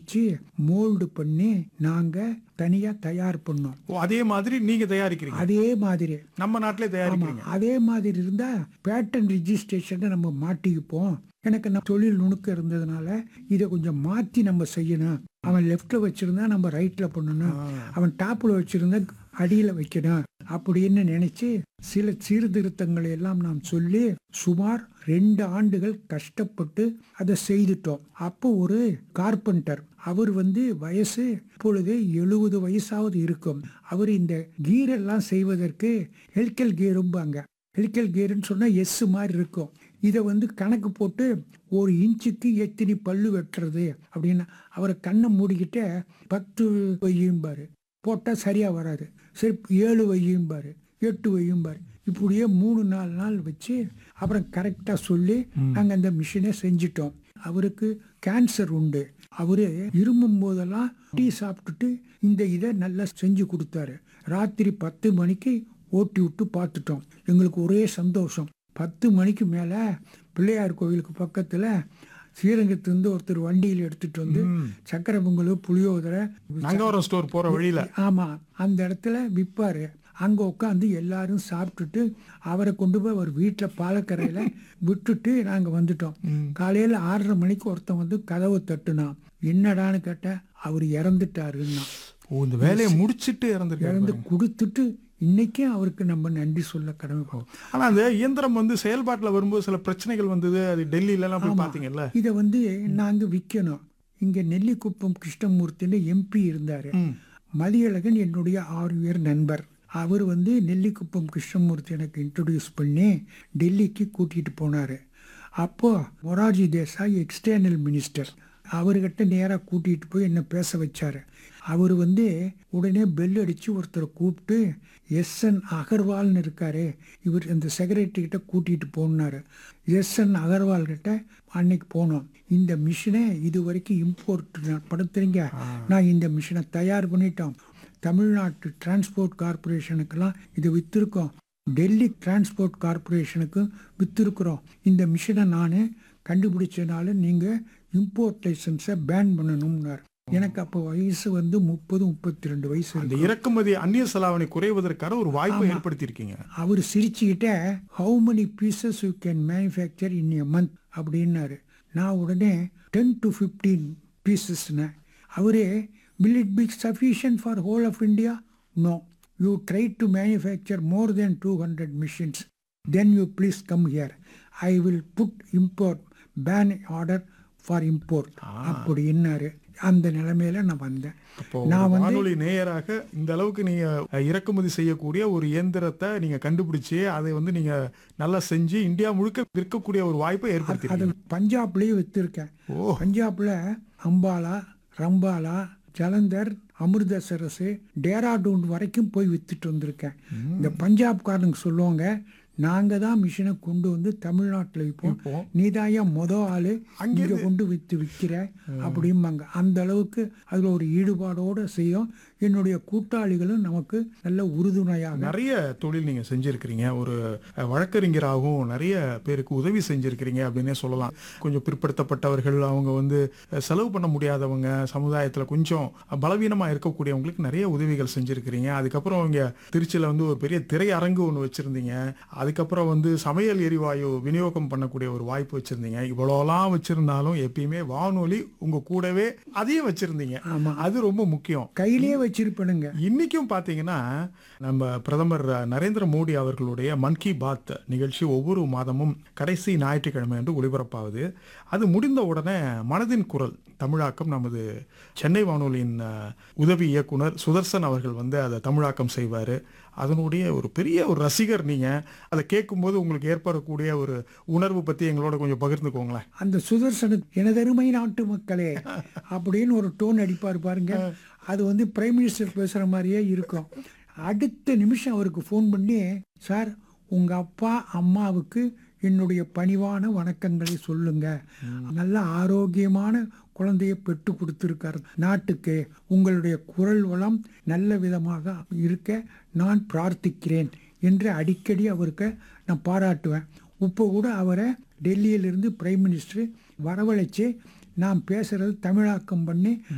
வச்சு மோல்டு பண்ணி நாங்க தனியா தயார் பண்ணோம் ஓ, அதே மாதிரி நீங்க தயாரிக்கிறீங்க அதே மாதிரி நம்ம நாட்டிலே ஆமா தயாரிக்கிறீங்க அதே மாதிரி இருந்தா பேட்டன் ரிஜிஸ்ட்ரேஷனை நம்ம மாட்டிக்குப்போம் எனக்கு நான் தொழில் நுணுக்கம் இருந்ததுனால இதை கொஞ்சம் மாத்தி நம்ம செய்யணும் அவன் லெஃப்ட்ல வச்சிருந்தா நம்ம ரைட்ல பண்ணணும் அவன் டாப்ல வச்சிருந்தா அடியில வைக்கணும் அப்படின்னு நினைச்சு சில சீர்திருத்தங்களை எல்லாம் நாம் சொல்லி சுமார் ரெண்டு ஆண்டுகள் கஷ்டப்பட்டு அதை செய்துட்டோம் அப்போ ஒரு கார்பெண்டர் அவர் வந்து வயசு இப்பொழுது எழுபது வயசாவது இருக்கும் அவர் இந்த கீரெல்லாம் செய்வதற்கு ஹெல்கல் கீரும்பாங்க ஹெல்கல் கீர்னு சொன்னா எஸ் மாதிரி இருக்கும் இதை வந்து கணக்கு போட்டு ஒரு இன்ச்சுக்கு எத்தனை பல்லு வெட்டுறது அப்படின்னு அவரை கண்ணை மூடிக்கிட்ட பத்து வையும்பாரு போட்டால் சரியாக வராது சரி ஏழு வையும்பாரு எட்டு வையும்பாரு இப்படியே மூணு நாலு நாள் வச்சு அப்புறம் கரெக்டாக சொல்லி நாங்கள் அந்த மிஷினை செஞ்சிட்டோம் அவருக்கு கேன்சர் உண்டு அவரு இருமும் போதெல்லாம் டீ சாப்பிட்டுட்டு இந்த இதை நல்லா செஞ்சு கொடுத்தாரு ராத்திரி பத்து மணிக்கு ஓட்டி விட்டு பார்த்துட்டோம் எங்களுக்கு ஒரே சந்தோஷம் பத்து மணிக்கு மேலே பிள்ளையார் கோவிலுக்கு பக்கத்தில் ஸ்ரீரங்கத்திலிருந்து ஒருத்தர் வண்டியில் எடுத்துட்டு வந்து சக்கரை பொங்கல் புளியோதரை நங்கவரம் ஸ்டோர் போற வழியில ஆமா அந்த இடத்துல விற்பாரு அங்க உட்காந்து எல்லாரும் சாப்பிட்டுட்டு அவரை கொண்டு போய் அவர் வீட்டில் பாலக்கரையில விட்டுட்டு நாங்க வந்துட்டோம் காலையில ஆறரை மணிக்கு ஒருத்தன் வந்து கதவை தட்டுனான் என்னடான்னு கேட்டேன் அவர் இறந்துட்டாருன்னா ஓ இந்த வேலையை முடிச்சிட்டு இறந்துருக்காரு இறந்து கொடுத்துட்டு இன்னைக்கும் அவருக்கு நம்ம நன்றி சொல்ல கடமைப்போம் ஆனா அந்த இயந்திரம் வந்து செயல்பாட்டுல வரும்போது சில பிரச்சனைகள் வந்தது அது டெல்லியில எல்லாம் போய் பாத்தீங்கல்ல இதை வந்து நாங்க விற்கணும் இங்க நெல்லிக்குப்பம் கிருஷ்ணமூர்த்தின்னு எம்பி இருந்தாரு மதியழகன் என்னுடைய ஆறு பேர் நண்பர் அவர் வந்து நெல்லிக்குப்பம் கிருஷ்ணமூர்த்தி எனக்கு இன்ட்ரடியூஸ் பண்ணி டெல்லிக்கு கூட்டிட்டு போனாரு அப்போ மொரார்ஜி தேசாய் எக்ஸ்டர்னல் மினிஸ்டர் அவர்கிட்ட நேராக கூட்டிட்டு போய் என்ன பேச வச்சாரு அவர் வந்து உடனே பெல் அடிச்சு ஒருத்தரை கூப்பிட்டு எஸ் என் அகர்வால்னு இருக்காரு இவர் இந்த செக்ரட்டரி கிட்ட கூட்டிட்டு போனாரு எஸ் என் அகர்வால் கிட்ட அன்னைக்கு போனோம் இந்த மிஷினை இது வரைக்கும் இம்போர்ட் படுத்துறீங்க நான் இந்த மிஷினை தயார் பண்ணிட்டோம் தமிழ்நாட்டு டிரான்ஸ்போர்ட் கார்பரேஷனுக்கெல்லாம் இது வித்திருக்கோம் டெல்லி டிரான்ஸ்போர்ட் கார்பரேஷனுக்கு வித்திருக்கிறோம் இந்த மிஷினை நான் கண்டுபிடிச்சனால நீங்கள் இம்போர்ட் லைசன்ஸை பேன் பண்ணணும்னார் எனக்கு அப்போ வயசு வந்து முப்பது முப்பத்தி ரெண்டு வயசு அந்த இருக்கு இறக்குமதி அந்நிய செலாவணி குறைவதற்கான ஒரு வாய்ப்பை ஏற்படுத்தி இருக்கீங்க அவர் சிரிச்சுக்கிட்டே how many pieces you can manufacture in a month அப்படின்னாரு நான் உடனே டென் டு ஃபிஃப்டீன் பீசஸ்னேன் அவரே will it be sufficient for whole of India? No. You try to manufacture more than 200 machines. Then you please come here. I will put import, ban order for import. அப்படின்னாரு அந்த நிலைமையில நான் வந்தேன் அப்போ நான் ஒரு வந்து வானொலி நேயராக இந்த அளவுக்கு நீங்க அஹ், இறக்குமதி செய்யக்கூடிய ஒரு இயந்திரத்தை நீங்க கண்டுபிடிச்சு அதை வந்து நீங்க நல்லா செஞ்சு இந்தியா முழுக்க விற்கக்கூடிய ஒரு வாய்ப்பை ஏற்படுத்தி அது பஞ்சாப்லயே வித்திருக்கேன் ஓ பஞ்சாப்ல அம்பாலா ரம்பாலா ஜலந்தர் அமிர்தசரஸ் டேராடூன் வரைக்கும் போய் வித்துட்டு வந்திருக்கேன் இந்த பஞ்சாப்காரங்க சொல்லுவாங்க நாங்க தான் மிஷினை கொண்டு வந்து தமிழ்நாட்டில் விற்போம் விற்போம். நீதாயா மொத ஆளு அங்கே இங்க கொண்டு வித்து விற்கிற அப்படிம்பாங்க அந்த அளவுக்கு அதுல ஒரு ஈடுபாடோட செய்யும் என்னுடைய கூட்டாளிகளும் நமக்கு நல்ல உறுதுணையாக நிறைய தொழில் நீங்க செஞ்சிருக்கிறீங்க ஒரு அஹ், வழக்கறிஞராகவும் நிறைய பேருக்கு உதவி செஞ்சிருக்கிறீங்க அப்படின்னே சொல்லலாம் கொஞ்சம் பிற்படுத்தப்பட்டவர்கள் அவங்க வந்து அஹ், செலவு பண்ண முடியாதவங்க சமுதாயத்துல கொஞ்சம் பலவீனமா இருக்கக்கூடியவங்களுக்கு நிறைய உதவிகள் செஞ்சிருக்கிறீங்க அதுக்கப்புறம் இங்க திருச்சியில வந்து ஒரு பெரிய திரையரங்கு ஒன்று வச்சிருந்தீங்க அதுக்கப்புறம் வந்து சமையல் எரிவாயு விநியோகம் பண்ணக்கூடிய ஒரு வாய்ப்பு வச்சிருந்தீங்க இவ்வளோலாம் வச்சிருந்தாலும் எப்பயுமே வானொலி உங்க கூடவே அதையும் வச்சிருந்தீங்க ஆமா. அது ரொம்ப முக்கியம் கையிலே வச்சிருப்பனுங்க இன்னைக்கும் பாத்தீங்கன்னா நம்ம பிரதமர் நரேந்திர மோடி அவர்களுடைய மன் கி பாத் நிகழ்ச்சி ஒவ்வொரு மாதமும் கடைசி ஞாயிற்றுக்கிழமை என்று ஒளிபரப்பாகுது அது முடிந்த உடனே மனதின் குரல் தமிழாக்கம் நமது சென்னை வானொலியின் அஹ், உதவி இயக்குனர் சுதர்சன் அவர்கள் வந்து அதை தமிழாக்கம் செய்வார் அதனுடைய ஒரு பெரிய ஒரு ரசிகர் நீங்க அதை கேட்கும்போது உங்களுக்கு ஏற்படக்கூடிய ஒரு உணர்வு பத்தி எங்களோட கொஞ்சம் பகிர்ந்துக்கோங்களேன் அந்த சுதர்சன எனதருமை நாட்டு மக்களே அப்படின்னு ஒரு டோன் அடிப்பார் பாருங்க அது வந்து பிரைம் மினிஸ்டர் பேசுற மாதிரியே இருக்கும் அடுத்த நிமிஷம் அவருக்கு ஃபோன் பண்ணி சார் உங்க அப்பா அம்மாவுக்கு என்னுடைய பணிவான வணக்கங்களை சொல்லுங்க நல்ல ஆரோக்கியமான குழந்தையை பெற்று கொடுத்திருக்கார் நாட்டுக்கு உங்களுடைய குரல் வளம் நல்ல விதமாக இருக்க நான் பிரார்த்திக்கிறேன் என்று அடிக்கடி அவருக்கு நான் பாராட்டுவேன் இப்போ கூட அவரை டெல்லியிலிருந்து பிரைம் மினிஸ்டர் வரவழைச்சு நான் பேசுறது தமிழாக்கம் பண்ணி